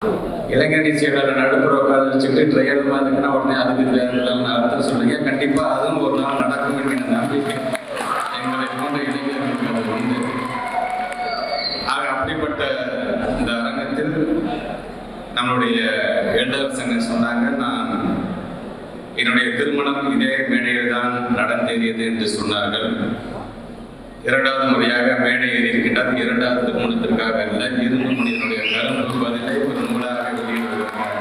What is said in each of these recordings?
இளைஞரணி செயலாளர் நடுப்புற உட்கார வச்சுட்டு ட்ரையர் மாதிரினா உடனே அதுக்கு இது வேறு அர்த்தம் சொல்லுங்க கண்டிப்பா அதுவும் ஒரு நாள் நடக்கும் என்கிற நம்பிக்கை எங்களை போன்ற இளைஞர்களுக்கு அது உண்டு ஆக அப்படிப்பட்ட இந்த அரங்கத்தில் நம்மளுடைய எல்டர் சங்க சொன்னாங்க நான் என்னுடைய திருமணம் இதே மேடையில் தான் நடந்தேறியது என்று சொன்னார்கள் இரண்டாவது முறையாக மேடை ஏறி இருக்கின்றது இரண்டாவது திருமணத்திற்காக அல்ல இருந்து மனிதனுடைய கரும்பு பதிலை ஒரு நூலாக வெளியிடுவதற்காக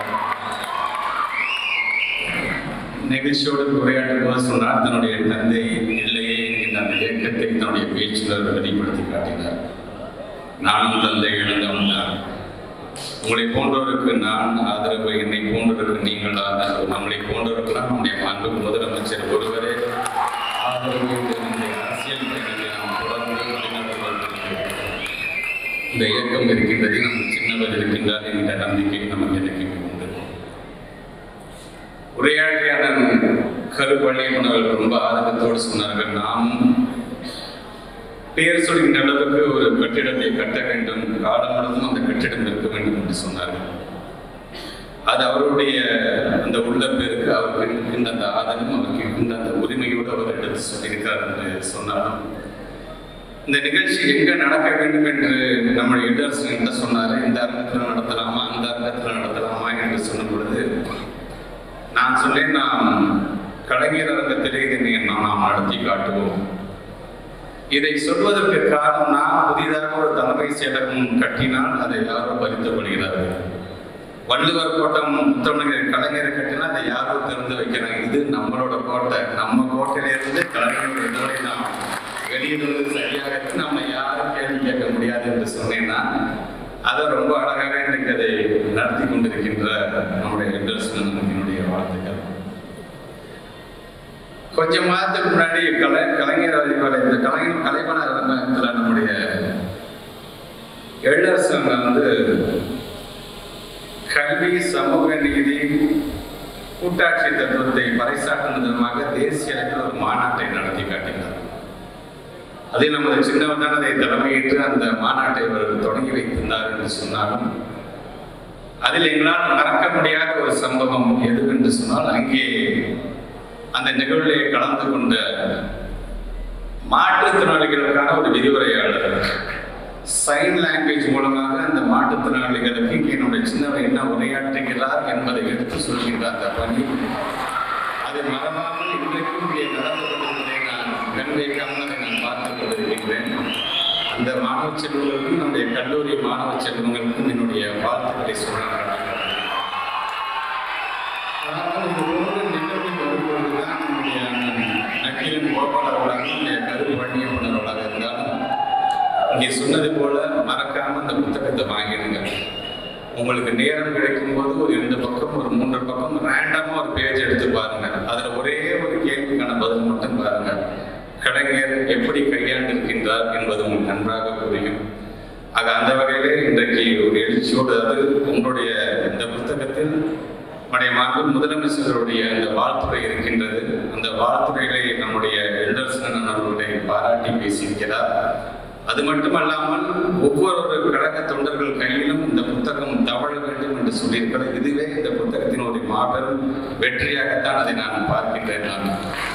நிகழ்ச்சியோடு உரையாற்றும் போது சொன்னார் தன்னுடைய தந்தை இல்லையே என்கின்ற அந்த இயக்கத்தை தன்னுடைய பேச்சில் வெளிப்படுத்தி காட்டினார் நானும் தந்தை இழந்தவன் தான் உங்களை போன்றவருக்கு நான் ஆதரவு என்னை போன்றவருக்கு நீங்கள் ஆதரவு நம்மளை போன்றவருக்குலாம் நம்முடைய மாண்பு முதலமைச்சர் ஒருவரே ஆதரவு என்று இந்த அரசியல் பயணத்தை நாம் தொடர்ந்து வழிநடத்துவதற்கு இந்த இயக்கம் இருக்கின்றது நம்ம சின்னவர் இருக்கின்றார் என்கிற நம்பிக்கை நமக்கு எனக்கு உண்டு உரையாற்றிய அண்ணன் கருப்பள்ளி உணவர்கள் ரொம்ப ஆர்வத்தோடு சொன்னார்கள் நாம் பெயர் சொல்கின்ற அளவுக்கு ஒரு கட்டிடத்தை கட்ட வேண்டும் காலம் முழுவதும் அந்த கட்டிடம் இருக்க வேண்டும் என்று சொன்னார்கள் அது அவருடைய அந்த உள்ள பேருக்கு அவருக்கு இருக்கின்ற அந்த ஆதரவும் அவருக்கு இருக்கின்ற அந்த உரிமையோடு அவர் எடுத்து சொல்லியிருக்கிறார் என்று சொன்னாலும் இந்த நிகழ்ச்சி எங்க நடக்க வேண்டும் என்று நம்ம எடர்ஸ் என்ன சொன்னாரு இந்த அரங்கத்தில் நடத்தலாமா அந்த அரங்கத்தில் நடத்தலாமா என்று சொன்ன பொழுது நான் சொன்னேன் நாம் கலைஞர் அரங்கத்திலே இதனை நாம் நடத்தி காட்டுவோம் இதை சொல்வதற்கு காரணம் நான் புதிதாக ஒரு தலைமை செயலகம் கட்டினால் அதை யாரோ பறித்துக் கொள்கிறார்கள் வள்ளுவர் கோட்டம் முத்தமிழர் கலைஞரை கட்டினா அதை யாரோ திறந்து வைக்கிறாங்க இது நம்மளோட கோட்டை நம்ம கோட்டையிலிருந்து கலைஞருடைய இதோட நாம் வெளியிடுவது சரியாக இருக்கு நம்ம யாரும் கேள்வி கேட்க முடியாது என்று சொன்னேன்னா அதை ரொம்ப அழகாக எனக்கு அதை நடத்தி கொண்டிருக்கின்ற நம்முடைய என்னுடைய வாழ்த்துக்கள் கொஞ்ச மாதத்துக்கு முன்னாடி கலை கலைஞர் அறிவாலய கலைஞர் கலைமண அரங்கத்தில் நம்முடைய எழிலர் சங்கம் வந்து கல்வி சமூக நீதி கூட்டாட்சி தத்துவத்தை பறைசாற்றும் விதமாக தேசிய அளவில் ஒரு மாநாட்டை நடத்தி காட்டினார் அதே நமது சின்னவர் தான் அதை தலைமையேற்று அந்த மாநாட்டை அவர் தொடங்கி வைத்திருந்தார் என்று சொன்னாலும் அதில் எங்களால் மறக்க முடியாத ஒரு சம்பவம் எது என்று சொன்னால் அங்கே அந்த நிகழ்விலே கலந்து கொண்ட மாற்றுத்திறனாளிகளுக்கான ஒரு விரிவுரையாளர் சைன் லாங்குவேஜ் மூலமாக அந்த மாற்றுத்திறனாளிகளுக்கு இங்கே என்னுடைய சின்னவர் என்ன உரையாற்றுகிறார் என்பதை எடுத்து சொல்கின்றார் அந்த பணி அது மறவாமல் இன்றைக்கும் இங்கே நடந்து கொண்டிருப்பதை நான் கண் வைக்காமல் அதை நான் பார்த்துக் கொண்டிருக்கின்றேன் அந்த மாணவ செல்வங்களுக்கும் நம்முடைய கல்லூரி மாணவ செல்வங்களுக்கும் என்னுடைய வாழ்த்துக்களை சொல்கிறேன் ஆனால் இது போன்ற நிகழ்வு வரும்பொழுதுதான் நம்முடைய அண்ணன் நக்கீரன் கோபால் அவர்களாக நம்முடைய கருவி வன்னியப்பனவர்களாக இருந்தாலும் இங்கே சொன்னது போல மறக்காம அந்த புத்தகத்தை வாங்கிடுங்க உங்களுக்கு நேரம் கிடைக்கும் போது ஒரு இரண்டு பக்கம் ஒரு மூன்று பக்கம் ரேண்டமா ஒரு பேஜ் எடுத்து பாருங்க அதுல ஒரே ஒரு கேள்விக்கான பதில் மட்டும் பாருங்க கலைஞர் எப்படி கையாண்டு இருக்கின்றார் என்பது உங்களுக்கு நன்றாக புரியும் ஆக அந்த வகையிலே இன்றைக்கு ஒரு எழுச்சியோடு அது உங்களுடைய இந்த புத்தகத்தில் நம்முடைய மாண்பு முதலமைச்சருடைய அந்த வாழ்த்துறை இருக்கின்றது அந்த வாழ்த்துறைகளை நம்முடைய எல்டர்சன் அவர்களை பாராட்டி பேசியிருக்கிறார் அது மட்டுமல்லாமல் ஒவ்வொரு கழக தொண்டர்கள் கையிலும் இந்த புத்தகம் தவழ வேண்டும் என்று சொல்லியிருக்கிறார் இதுவே இந்த புத்தகத்தின் ஒரு மாபெரும் வெற்றியாகத்தான் அதை நான் பார்க்கின்றேன் நான்